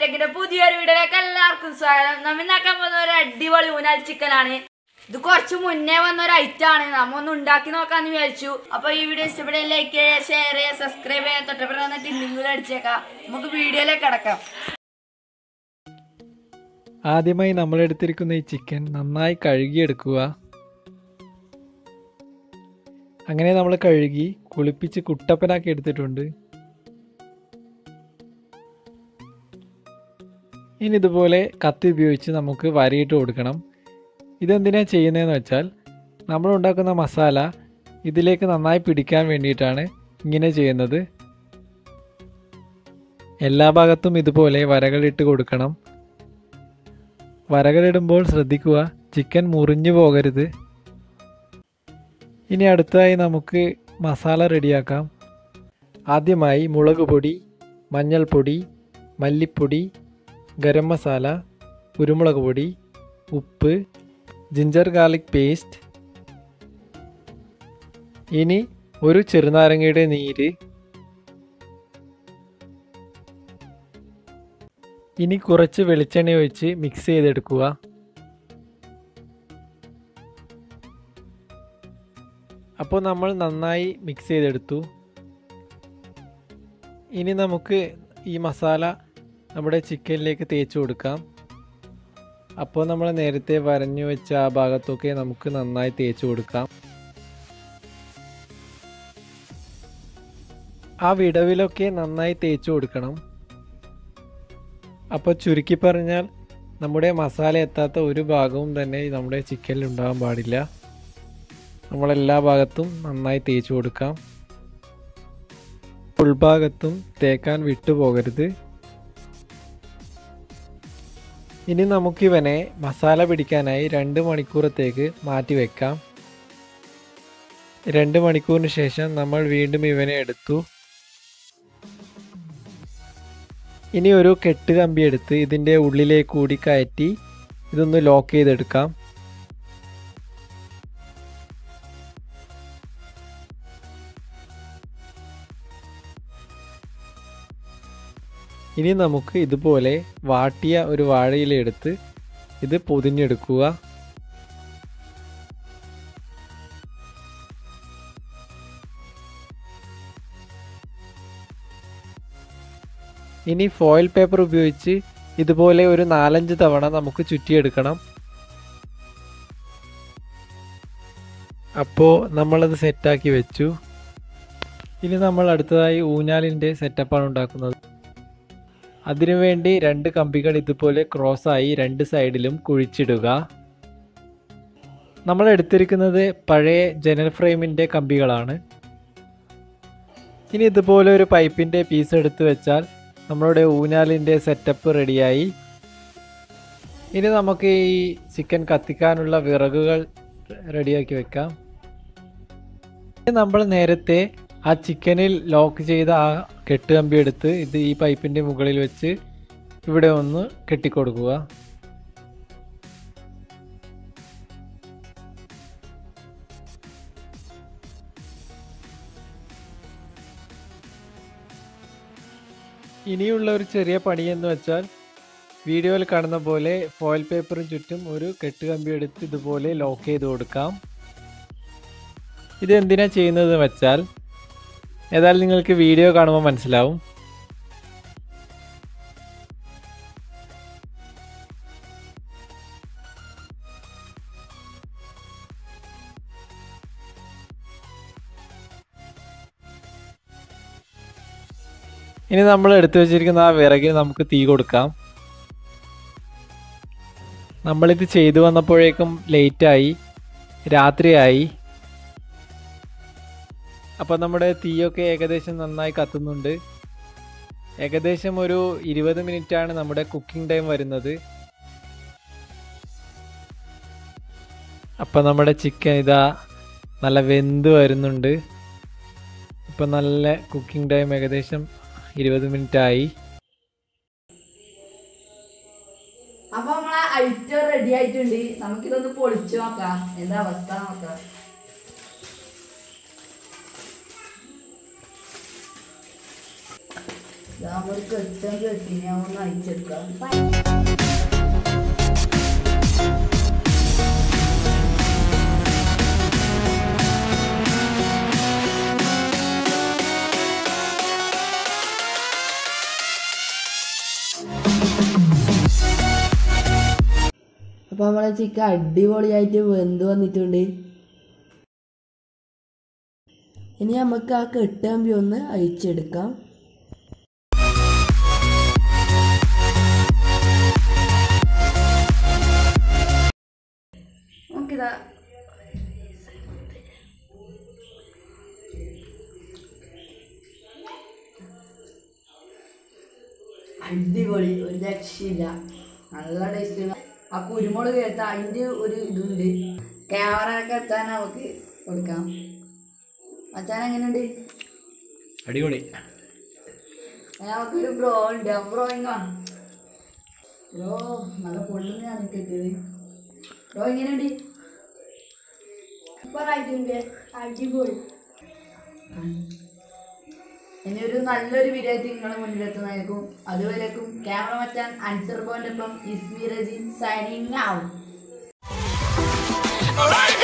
ഹൈടെക്കിന്റെ പുതിയൊരു വീഡിയോയിലേക്ക് എല്ലാവർക്കും സ്വാഗതം നമ്മ ഇന്നാക്കാൻ പോകുന്ന ഒരു അടിപൊളി ഊനാൽ ചിക്കൻ ആണ് ഇത് കുറച്ച് മുന്നേ വന്ന ഒരു ഐറ്റം ആണ് നമ്മ ഒന്ന് ഉണ്ടാക്കി നോക്കാന്ന് വിചാരിച്ചു അപ്പൊ ഈ വീഡിയോ ഇഷ്ടപ്പെട്ടാൽ ലൈക്ക് ചെയ്യുക ഷെയർ ചെയ്യുക സബ്സ്ക്രൈബ് ചെയ്യുക തൊട്ടപ്പുറം വന്നിട്ട് ലിങ്കുകൾ അടിച്ചേക്കാം നമുക്ക് വീഡിയോയിലേക്ക് കിടക്കാം ആദ്യമായി നമ്മൾ എടുത്തിരിക്കുന്ന ഈ ചിക്കൻ നന്നായി കഴുകിയെടുക്കുക അങ്ങനെ നമ്മൾ കഴുകി കുളിപ്പിച്ച് കുട്ടപ്പനാക്കി എടുത്തിട്ടുണ്ട് ഇനി ഇതുപോലെ കത്തി ഉപയോഗിച്ച് നമുക്ക് വരയിട്ട് കൊടുക്കണം ഇതെന്തിനാണ് ചെയ്യുന്നതെന്ന് വെച്ചാൽ നമ്മൾ ഉണ്ടാക്കുന്ന മസാല ഇതിലേക്ക് നന്നായി പിടിക്കാൻ വേണ്ടിയിട്ടാണ് ഇങ്ങനെ ചെയ്യുന്നത് എല്ലാ ഭാഗത്തും ഇതുപോലെ വരകളിട്ട് കൊടുക്കണം വരകളിടുമ്പോൾ ശ്രദ്ധിക്കുക ചിക്കൻ മുറിഞ്ഞു പോകരുത് ഇനി അടുത്തതായി നമുക്ക് മസാല റെഡിയാക്കാം ആദ്യമായി മുളക് പൊടി മഞ്ഞൾപ്പൊടി മല്ലിപ്പൊടി ഗരം മസാല കുരുമുളക് പൊടി ഉപ്പ് ജിഞ്ചർ ഗാർലിക് പേസ്റ്റ് ഇനി ഒരു ചെറുനാരങ്ങയുടെ നീര് ഇനി കുറച്ച് വെളിച്ചെണ്ണ ഒഴിച്ച് മിക്സ് ചെയ്തെടുക്കുക അപ്പോൾ നമ്മൾ നന്നായി മിക്സ് ചെയ്തെടുത്തു ഇനി നമുക്ക് ഈ മസാല നമ്മുടെ ചിക്കനിലേക്ക് തേച്ച് കൊടുക്കാം അപ്പോൾ നമ്മൾ നേരത്തെ വരഞ്ഞു വെച്ച ആ ഭാഗത്തൊക്കെ നമുക്ക് നന്നായി തേച്ച് കൊടുക്കാം ആ വിടവിലൊക്കെ നന്നായി തേച്ച് കൊടുക്കണം അപ്പോൾ ചുരുക്കി പറഞ്ഞാൽ നമ്മുടെ മസാല എത്താത്ത ഒരു ഭാഗവും തന്നെ നമ്മുടെ ചിക്കനിൽ ഉണ്ടാകാൻ പാടില്ല നമ്മളെല്ലാ ഭാഗത്തും നന്നായി തേച്ച് കൊടുക്കാം ഉൾഭാഗത്തും തേക്കാൻ വിട്ടുപോകരുത് ഇനി നമുക്കിവനെ മസാല പിടിക്കാനായി രണ്ട് മണിക്കൂറത്തേക്ക് മാറ്റി വെക്കാം രണ്ട് മണിക്കൂറിന് ശേഷം നമ്മൾ വീണ്ടും ഇവനെ എടുത്തു ഇനി ഒരു കെട്ട് കമ്പി എടുത്ത് ഇതിൻ്റെ ഉള്ളിലേക്ക് കൂടി കയറ്റി ഇതൊന്ന് ലോക്ക് ചെയ്തെടുക്കാം ഇനി നമുക്ക് ഇതുപോലെ വാട്ടിയ ഒരു വാഴയില എടുത്ത് ഇത് പൊതിഞ്ഞെടുക്കുക ഇനി ഫോയിൽ പേപ്പർ ഉപയോഗിച്ച് ഇതുപോലെ ഒരു നാലഞ്ച് തവണ നമുക്ക് ചുറ്റിയെടുക്കണം അപ്പോൾ നമ്മളത് സെറ്റാക്കി വെച്ചു ഇനി നമ്മൾ അടുത്തതായി ഊഞ്ഞാലിൻ്റെ സെറ്റപ്പാണ് ഉണ്ടാക്കുന്നത് അതിനുവേണ്ടി രണ്ട് കമ്പികൾ ഇതുപോലെ ക്രോസായി രണ്ട് സൈഡിലും കുഴിച്ചിടുക നമ്മൾ എടുത്തിരിക്കുന്നത് പഴയ ജനൽ ഫ്രെയിമിൻ്റെ കമ്പികളാണ് ഇനി ഇതുപോലെ ഒരു പൈപ്പിൻ്റെ പീസ് എടുത്ത് വെച്ചാൽ നമ്മളുടെ ഊഞ്ഞാലിൻ്റെ സെറ്റപ്പ് റെഡിയായി ഇനി നമുക്ക് ഈ ചിക്കൻ കത്തിക്കാനുള്ള വിറകുകൾ റെഡിയാക്കി വെക്കാം നമ്മൾ നേരത്തെ ആ ചിക്കനിൽ ലോക്ക് ചെയ്ത ആ കെട്ടുകമ്പി എടുത്ത് ഇത് ഈ പൈപ്പിൻ്റെ മുകളിൽ വെച്ച് ഇവിടെ ഒന്ന് കെട്ടിക്കൊടുക്കുക ഇനിയുള്ള ഒരു ചെറിയ പണി എന്ന് വെച്ചാൽ വീഡിയോയിൽ കാണുന്ന പോലെ ഫോയിൽ പേപ്പറിന് ചുറ്റും ഒരു കെട്ടുകമ്പി എടുത്ത് ഇതുപോലെ ലോക്ക് ചെയ്ത് കൊടുക്കാം ഇത് എന്തിനാ ചെയ്യുന്നത് വെച്ചാൽ ഏതായാലും നിങ്ങൾക്ക് വീഡിയോ കാണുമ്പോൾ മനസ്സിലാവും ഇനി നമ്മൾ എടുത്തു വെച്ചിരിക്കുന്ന ആ വിറകിന് നമുക്ക് തീ കൊടുക്കാം നമ്മളിത് ചെയ്തു വന്നപ്പോഴേക്കും ലേറ്റായി രാത്രിയായി അപ്പോൾ നമ്മുടെ തീയൊക്കെ ഏകദേശം നന്നായി കത്തുന്നുണ്ട് ഏകദേശം ഒരു ഇരുപത് ആണ് നമ്മുടെ കുക്കിംഗ് ടൈം വരുന്നത് അപ്പം നമ്മുടെ ചിക്കൻ ഇതാ നല്ല വെന്ത് വരുന്നുണ്ട് ഇപ്പം നല്ല കുക്കിംഗ് ടൈം ഏകദേശം ഇരുപത് മിനിറ്റ് ആയി അപ്പൊ നമ്മളെ ഐറ്റം റെഡി ആയിട്ടുണ്ട് നമുക്കിതൊന്ന് പൊളിച്ചു നോക്കാം എന്താ അവസ്ഥ നോക്കാം നമ്മൾ കെട്ടാൻ കെട്ടി ഞാൻ ഒന്ന് അയച്ചെടുക്കാം അപ്പൊ നമ്മളെ ചിക്കൻ അടിപൊളിയായിട്ട് വെന്ത് വന്നിട്ടുണ്ട് ഇനി നമുക്ക് ആ കെട്ടമ്പി ഒന്ന് അയച്ചെടുക്കാം നമുക്കിതാ അടിപൊളി ഒരു രക്ഷയില്ല നല്ല ടേസ്റ്റ് ആ കുരുമുളക് കേട്ട അതിൻ്റെ ഒരു ഇതുണ്ട് ക്യാമറ ഒക്കെ എത്താൻ നമുക്ക് കൊടുക്കാം അച്ഛൻ എങ്ങനെയുണ്ട് അടിപൊളി നമുക്കൊരു ബ്രോ ഉണ്ട് ആ ബ്രോ ഇങ്ങോ ബ്രോ നല്ല പൊള്ളുന്നതാണ് കിട്ടിയത് ബ്രോ എങ്ങനെയുണ്ട് സൂപ്പറായിട്ടുണ്ട് അടിപൊളി ഇനി ഒരു നല്ലൊരു വീഡിയോ ആയിട്ട് നിങ്ങളെ മുന്നിലെത്തുന്നതായിരിക്കും അതുവരേക്കും ക്യാമറ മച്ചാൻ അൻസർ ബോന്റെ ഒപ്പം ഇസ്മി റജീൻ സൈനിങ് ആവും Right